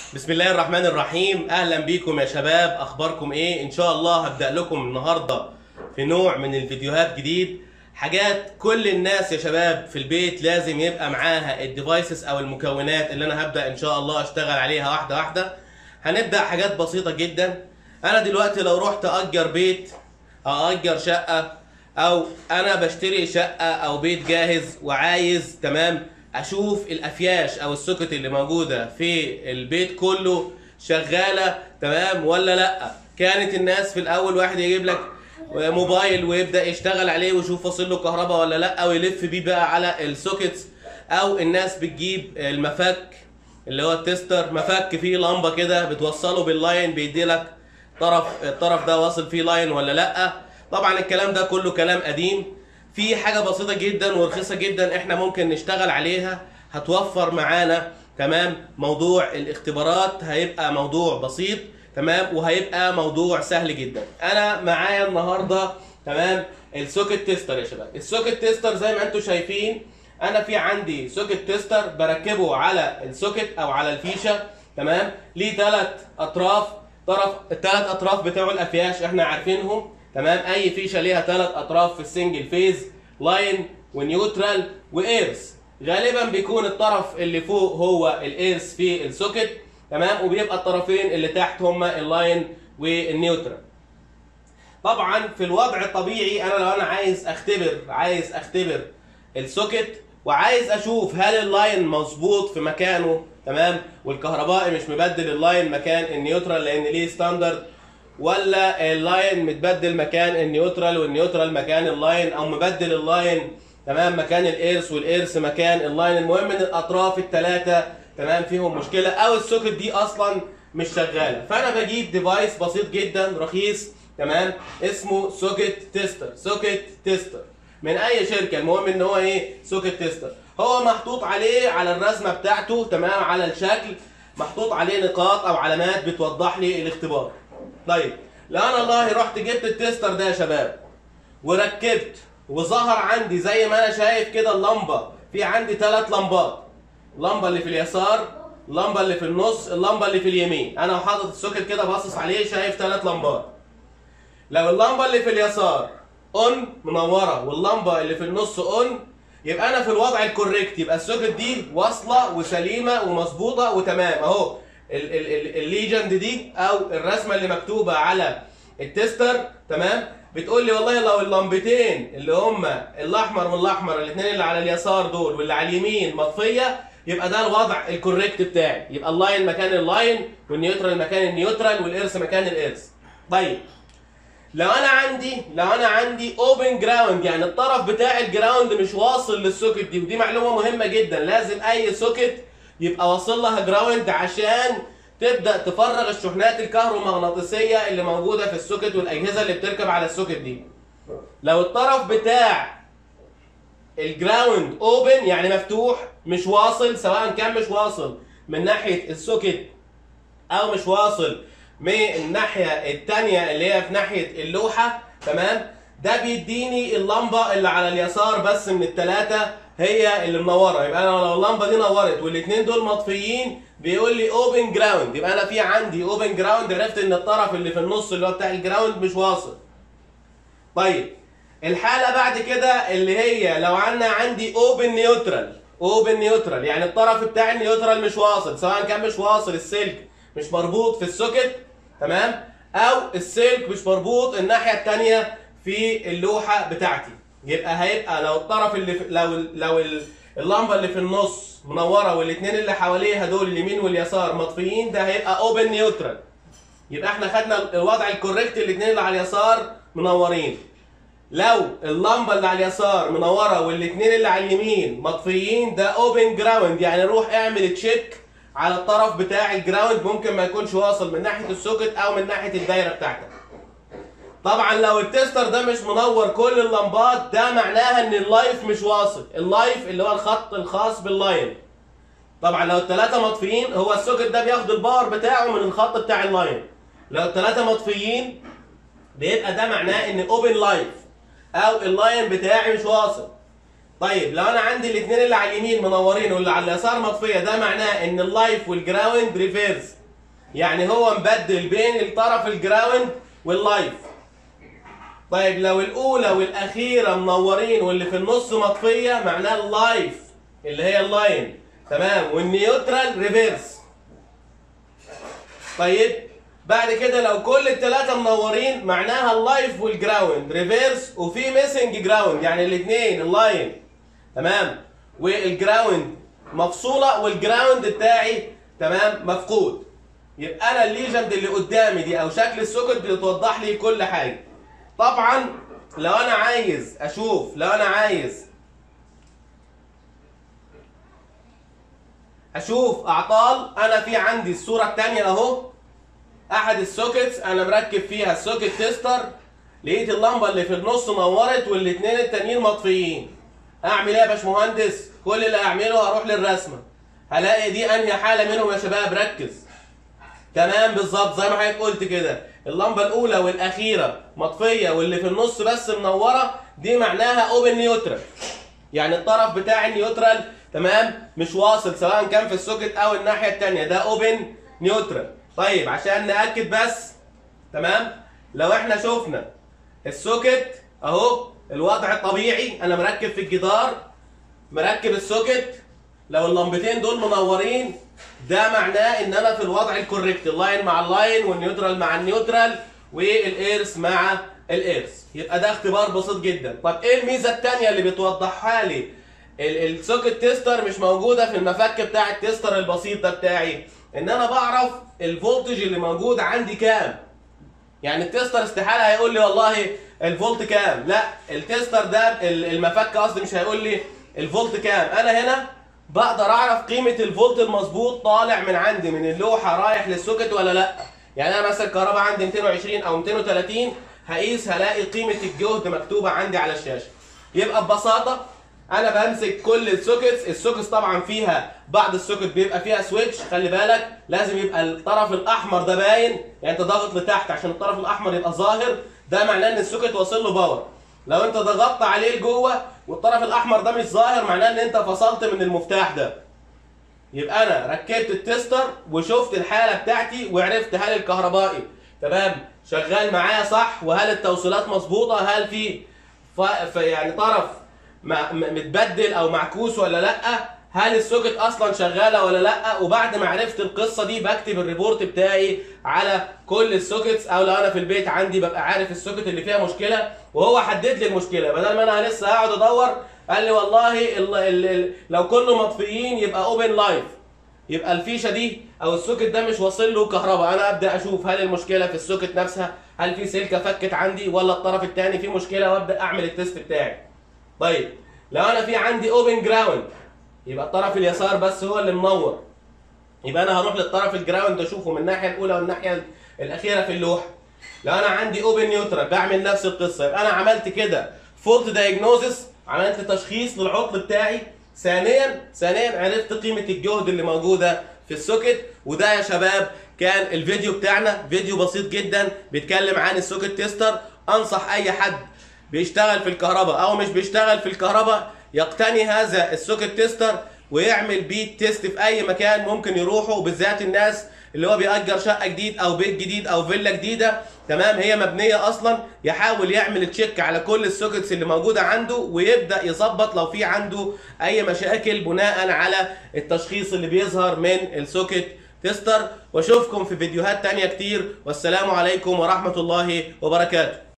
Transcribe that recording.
بسم الله الرحمن الرحيم اهلا بيكم يا شباب اخباركم ايه ان شاء الله هبدا لكم النهارده في نوع من الفيديوهات جديد حاجات كل الناس يا شباب في البيت لازم يبقى معاها الديفايسز او المكونات اللي انا هبدا ان شاء الله اشتغل عليها واحده واحده هنبدا حاجات بسيطه جدا انا دلوقتي لو رحت اجر بيت او اجر شقه او انا بشتري شقه او بيت جاهز وعايز تمام اشوف الافياش او السوكت اللي موجوده في البيت كله شغاله تمام ولا لا كانت الناس في الاول واحد يجيب لك موبايل ويبدا يشتغل عليه ويشوف فاصل له كهرباء ولا لا ويلف بيه بقى على السوكتس او الناس بتجيب المفك اللي هو التستر مفك فيه لمبه كده بتوصله باللاين بيدي لك طرف الطرف ده واصل فيه لاين ولا لا طبعا الكلام ده كله كلام قديم في حاجه بسيطه جدا ورخيصه جدا احنا ممكن نشتغل عليها هتوفر معانا تمام موضوع الاختبارات هيبقى موضوع بسيط تمام وهيبقى موضوع سهل جدا انا معايا النهارده تمام السوكت تيستر يا شباب السوكت تيستر زي ما انتم شايفين انا في عندي سوكت تيستر بركبه على السوكت او على الفيشه تمام ليه ثلاث اطراف طرف الثلاث اطراف بتوع الافياش احنا عارفينهم تمام اي فيشه ليها ثلاث اطراف في السنجل فيز لاين ونيوترال وايرس غالبا بيكون الطرف اللي فوق هو الايرس في السوكت تمام وبيبقى الطرفين اللي تحت هما اللاين والنيوترال طبعا في الوضع الطبيعي انا لو انا عايز اختبر عايز اختبر السوكت وعايز اشوف هل اللاين مظبوط في مكانه تمام والكهربائي مش مبدل اللاين مكان النيوترال لان ليه ستاندرد ولا اللاين متبدل مكان النيوترال والنيوترال مكان اللاين او مبدل اللاين تمام مكان الايرس والايرس مكان اللاين المهم ان الاطراف الثلاثه تمام فيهم مشكله او السوكت دي اصلا مش شغاله فانا بجيب ديفايس بسيط جدا رخيص تمام اسمه سوكت تيستر سوكت تيستر من اي شركه المهم ان هو ايه سوكت تيستر هو محطوط عليه على الرسمه بتاعته تمام على الشكل محطوط عليه نقاط او علامات بتوضح لي الاختبار طيب لو انا والله رحت جبت التيستر ده يا شباب وركبت وظهر عندي زي ما انا شايف كده اللمبه في عندي ثلاث لمبات اللمبه اللي في اليسار اللمبه اللي في النص اللمبه اللي في اليمين انا حاطط السوكت كده باصص عليه شايف ثلاث لمبات لو اللمبه اللي في اليسار اون منوره واللمبه اللي في النص اون يبقى انا في الوضع الكوريكت يبقى السوكت دي واصله وسليمه ومظبوطه وتمام اهو الليجند دي او الرسمه اللي مكتوبه على التستر تمام بتقول لي والله لو اللمبتين اللي هما الاحمر والاحمر الاثنين اللي على اليسار دول واللي على اليمين مطفيه يبقى ده الوضع الكوريكت بتاعي يبقى اللاين مكان اللاين والنيوترال مكان النيوترال والارث مكان الارث طيب لو انا عندي لو انا عندي اوبن جراوند يعني الطرف بتاع الجراوند مش واصل للسوكت دي ودي معلومه مهمه جدا لازم اي سوكت يبقى واصل لها جراوند عشان تبدا تفرغ الشحنات الكهرومغناطيسيه اللي موجوده في السوكت والاجهزه اللي بتركب على السوكت دي لو الطرف بتاع الجراوند اوبن يعني مفتوح مش واصل سواء كان مش واصل من ناحيه السوكت او مش واصل من الناحيه الثانيه اللي هي في ناحيه اللوحه تمام ده بيديني اللمبه اللي على اليسار بس من الثلاثه هي اللي منوره يبقى انا لو اللمبه دي نورت والاثنين دول مطفيين بيقول لي اوبن جراوند يبقى انا في عندي اوبن جراوند عرفت ان الطرف اللي في النص اللي هو بتاع الجراوند مش واصل طيب الحاله بعد كده اللي هي لو انا عندي اوبن نيوترال اوبن نيوترال يعني الطرف بتاع النيوترال مش واصل سواء كان مش واصل السلك مش مربوط في السوكت تمام او السلك مش مربوط الناحيه الثانيه في اللوحه بتاعتي يبقى هيبقى لو الطرف اللي في لو لو اللمبه اللي في النص منوره والاثنين اللي حواليها دول اليمين واليسار مطفيين ده هيبقى اوبن نيوترال يبقى احنا خدنا الوضع الكوريكت الاثنين اللي على اليسار منورين لو اللمبه اللي على اليسار منوره والاثنين اللي على اليمين مطفيين ده اوبن جراوند يعني روح اعمل تشيك على الطرف بتاع الجراوند ممكن ما يكونش واصل من ناحيه السوكت او من ناحيه الدايره بتاعتك طبعا لو التستر ده مش منور كل اللمبات ده معناها ان اللايف مش واصل اللايف اللي هو الخط الخاص باللاين طبعا لو الثلاثه مطفيين هو السوكت ده بياخد الباور بتاعه من الخط بتاع اللاين لو الثلاثه مطفيين بيبقى ده معناه ان اوبن لايف او اللاين بتاعي مش واصل طيب لو انا عندي الاثنين اللي على اليمين منورين واللي على اليسار مطفيه ده معناه ان اللايف والجراوند ريفيرس يعني هو مبدل بين الطرف الجراوند واللايف طيب لو الاولى والاخيره منورين واللي في النص مطفيه معناها اللايف اللي هي اللاين تمام والنيوترال ريفيرس طيب بعد كده لو كل الثلاثه منورين معناها اللايف والجراوند ريفيرس وفي ميسنج جراوند يعني الاثنين اللاين تمام والجراوند مفصوله والجراوند بتاعي تمام مفقود يبقى انا الليجند اللي قدامي دي او شكل السوكت بتوضح لي كل حاجه طبعا لو انا عايز اشوف لو انا عايز اشوف اعطال انا في عندي الصوره الثانيه اهو احد السوكتس انا مركب فيها السوكت تيستر لقيت اللمبه اللي في النص نورت والاثنين التانيين مطفيين اعمل ايه يا باشمهندس كل اللي اعمله هروح للرسمه هلاقي دي انهي حاله منهم يا شباب ركز تمام بالظبط زي ما حضرتك قلت كده اللمبه الاولى والاخيره مطفيه واللي في النص بس منوره دي معناها اوبن نيوترال يعني الطرف بتاع النيوترال تمام مش واصل سواء كان في السوكت او الناحيه الثانيه ده اوبن نيوترال طيب عشان ناكد بس تمام لو احنا شفنا السوكت اهو الوضع الطبيعي انا مركب في الجدار مركب السوكت لو اللمبتين دول منورين ده معناه ان انا في الوضع الكوريكت اللاين مع اللاين والنيوترال مع النيوترال والايرس مع الايرس يبقى ده اختبار بسيط جدا طب ايه الميزه الثانيه اللي بتوضحها لي ال- السوكت تيستر مش موجوده في المفك بتاع التيستر البسيط ده بتاعي ان انا بعرف الفولتج اللي موجود عندي كام يعني التيستر استحاله هيقول لي والله الفولت كام لا التيستر ده ال- المفك قصدي مش هيقول لي الفولت كام انا هنا بقدر اعرف قيمه الفولت المظبوط طالع من عندي من اللوحه رايح للسوكت ولا لا يعني انا مثلا الكهرباء عندي 220 او 230 هقيس هلاقي قيمه الجهد مكتوبه عندي على الشاشه يبقى ببساطه انا بمسك كل السوكتس السوكتس طبعا فيها بعض السوكت بيبقى فيها سويتش خلي بالك لازم يبقى الطرف الاحمر ده باين يعني انت ضاغط لتحت عشان الطرف الاحمر يبقى ظاهر ده معناه ان السوكت واصل له باور لو انت ضغطت عليه لجوه والطرف الاحمر ده مش ظاهر معناه ان انت فصلت من المفتاح ده يبقى انا ركبت التستر وشفت الحاله بتاعتي وعرفت هل الكهربائي تمام شغال معايا صح وهل التوصيلات مظبوطه هل في ف... ف... يعني طرف م... م- متبدل او معكوس ولا لا هل السوكت اصلا شغاله ولا لا وبعد ما عرفت القصه دي بكتب الريبورت بتاعي على كل السوكتس او لو انا في البيت عندي ببقى عارف السوكت اللي فيها مشكله وهو حدد لي المشكله بدل ما انا لسه هقعد ادور قال لي والله ال... ال... ال... لو كله مطفيين يبقى اوبن لايف يبقى الفيشه دي او السوكت ده مش واصل له كهرباء انا ابدا اشوف هل المشكله في السوكت نفسها هل في سلكه فكت عندي ولا الطرف الثاني فيه مشكله وابدا اعمل التيست بتاعي طيب لو انا في عندي اوبن جراوند يبقى الطرف اليسار بس هو اللي منور يبقى انا هروح للطرف الجراوند اشوفه من الناحيه الاولى والناحيه الاخيره في اللوحه لو انا عندي اوبن نيوترال بعمل نفس القصه يبقى انا عملت كده فولت دايجنوزس عملت تشخيص للعطل بتاعي ثانيا ثانيا عرفت قيمه الجهد اللي موجوده في السوكت وده يا شباب كان الفيديو بتاعنا فيديو بسيط جدا بيتكلم عن السوكت تيستر انصح اي حد بيشتغل في الكهرباء او مش بيشتغل في الكهرباء يقتني هذا السوكت تيستر ويعمل بيه تيست في اي مكان ممكن يروحوا بالذات الناس اللي هو بيأجر شقة جديد او بيت جديد او فيلا جديدة تمام هي مبنية اصلا يحاول يعمل تشيك على كل السوكتس اللي موجودة عنده ويبدأ يظبط لو في عنده اي مشاكل بناء على التشخيص اللي بيظهر من السوكت تيستر واشوفكم في فيديوهات تانية كتير والسلام عليكم ورحمة الله وبركاته